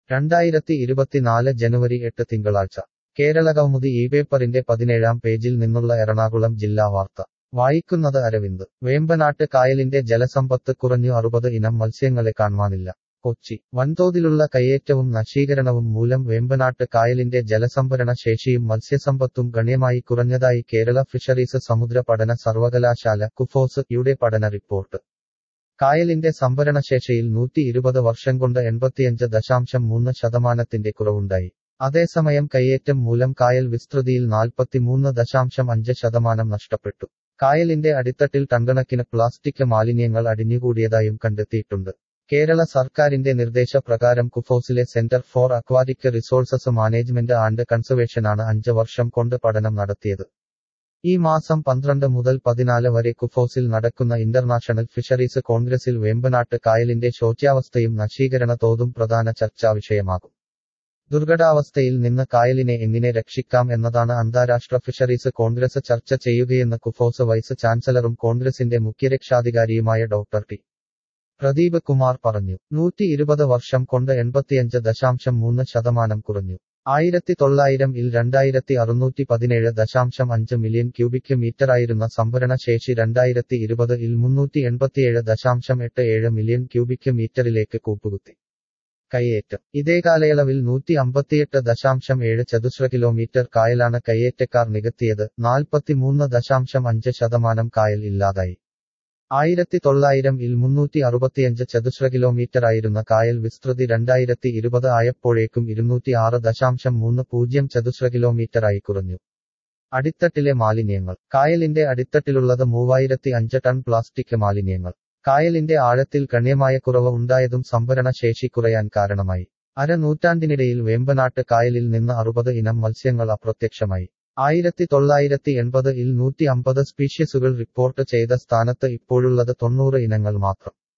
രണ്ടായിരത്തി ഇരുപത്തിനാല് ജനുവരി എട്ട് തിങ്കളാഴ്ച കേരളകൗമുദി ഈ പേപ്പറിന്റെ പതിനേഴാം പേജിൽ നിന്നുള്ള എറണാകുളം ജില്ലാ വാർത്ത വായിക്കുന്നത് അരവിന്ദ് വേമ്പനാട്ട് കായലിന്റെ ജലസമ്പത്ത് കുറഞ്ഞു അറുപത് ഇനം മത്സ്യങ്ങളെ കാണുവാനില്ല കൊച്ചി വൻതോതിലുള്ള കയ്യേറ്റവും നശീകരണവും മൂലം വേമ്പനാട്ട് കായലിന്റെ ജലസംഭരണ ശേഷിയും മത്സ്യസമ്പത്തും ഗണ്യമായി കുറഞ്ഞതായി കേരള ഫിഷറീസ് സമുദ്ര പഠന സർവകലാശാല കുഫോസ് യുടെ പഠന റിപ്പോർട്ട് കായലിന്റെ സംഭരണശേഷിയിൽ നൂറ്റി ഇരുപത് വർഷം കൊണ്ട് എൺപത്തിയഞ്ച് ദശാംശം മൂന്ന് ശതമാനത്തിന്റെ കുറവുണ്ടായി അതേസമയം കയ്യേറ്റം മൂലം കായൽ വിസ്തൃതിയിൽ നാൽപ്പത്തിമൂന്ന് ദശാംശം അഞ്ച് ശതമാനം നഷ്ടപ്പെട്ടു കായലിന്റെ അടിത്തട്ടിൽ ടൺകണക്കിന് പ്ലാസ്റ്റിക് മാലിന്യങ്ങൾ അടിഞ്ഞുകൂടിയതായും കണ്ടെത്തിയിട്ടുണ്ട് കേരള സർക്കാരിന്റെ നിർദ്ദേശപ്രകാരം കുഫോസിലെ centre for aquatic resources management and കൺസർവേഷനാണ് അഞ്ച് വർഷം കൊണ്ട് പഠനം നടത്തിയത് ഈ മാസം പന്ത്രണ്ട് മുതൽ പതിനാല് വരെ കുഫോസിൽ നടക്കുന്ന ഇന്റർനാഷണൽ ഫിഷറീസ് കോൺഗ്രസിൽ വേമ്പനാട്ട് കായലിന്റെ ശോച്യാവസ്ഥയും നശീകരണ തോതും പ്രധാന ചർച്ചാ വിഷയമാകും ദുർഘടാവസ്ഥയിൽ നിന്ന് കായലിനെ എങ്ങനെ രക്ഷിക്കാം എന്നതാണ് അന്താരാഷ്ട്ര ഫിഷറീസ് കോൺഗ്രസ് ചർച്ച ചെയ്യുകയെന്ന് കുഫോസ് വൈസ് ചാൻസലറും കോൺഗ്രസിന്റെ മുഖ്യരക്ഷാധികാരിയുമായ ഡോക്ടർ ടി പ്രദീപ് കുമാർ പറഞ്ഞു നൂറ്റി ഇരുപത് വർഷം കൊണ്ട് എൺപത്തിയഞ്ച് ദശാംശം മൂന്ന് ശതമാനം കുറഞ്ഞു ആയിരത്തി തൊള്ളായിരം ഇൽ രണ്ടായിരത്തി അറുന്നൂറ്റി പതിനേഴ് ദശാംശം അഞ്ച് മില്യൺ ക്യൂബിക് മീറ്ററായിരുന്ന സംഭരണ ശേഷി രണ്ടായിരത്തി ഇരുപത് ഇൽ മുന്നൂറ്റി എൺപത്തിയേഴ് ദശാംശം എട്ട് ഏഴ് മില്യൺ ക്യൂബിക് മീറ്ററിലേക്ക് കൂപ്പുകുത്തി കയ്യേറ്റം ഇതേ കാലയളവിൽ നൂറ്റി അമ്പത്തിയെട്ട് ദശാംശം ഏഴ് ചതുശ്ര കിലോമീറ്റർ കായലാണ് കയ്യേറ്റക്കാർ നികത്തിയത് നാൽപ്പത്തിമൂന്ന് ദശാംശം അഞ്ച് ശതമാനം കായൽ ഇല്ലാതായി ആയിരത്തി തൊള്ളായിരം ഇൽ മുന്നൂറ്റി അറുപത്തിയഞ്ച് ചതുശ്ര കിലോമീറ്ററായിരുന്ന കായൽ വിസ്തൃതി രണ്ടായിരത്തി ഇരുപത് ആയപ്പോഴേക്കും ഇരുന്നൂറ്റി ആറ് ദശാംശം മൂന്ന് പൂജ്യം ചതുശ്ര കിലോമീറ്ററായി കുറഞ്ഞു അടിത്തട്ടിലെ മാലിന്യങ്ങൾ കായലിന്റെ അടിത്തട്ടിലുള്ളത് മൂവായിരത്തി അഞ്ച് ടൺ പ്ലാസ്റ്റിക് മാലിന്യങ്ങൾ കായലിന്റെ ആഴത്തിൽ ഗണ്യമായ കുറവ് ഉണ്ടായതും സംഭരണ ശേഷി കുറയാൻ കാരണമായി അര നൂറ്റാണ്ടിനിടയിൽ വേമ്പനാട്ട് കായലിൽ നിന്ന് അറുപത് ഇനം മത്സ്യങ്ങൾ അപ്രത്യക്ഷമായി ആയിരത്തി തൊള്ളായിരത്തി എൺപത് ഇൽ നൂറ്റി അമ്പത് സ്പീഷ്യസുകൾ റിപ്പോർട്ട് ചെയ്ത സ്ഥാനത്ത് ഇപ്പോഴുള്ളത് തൊണ്ണൂറ് ഇനങ്ങൾ മാത്രം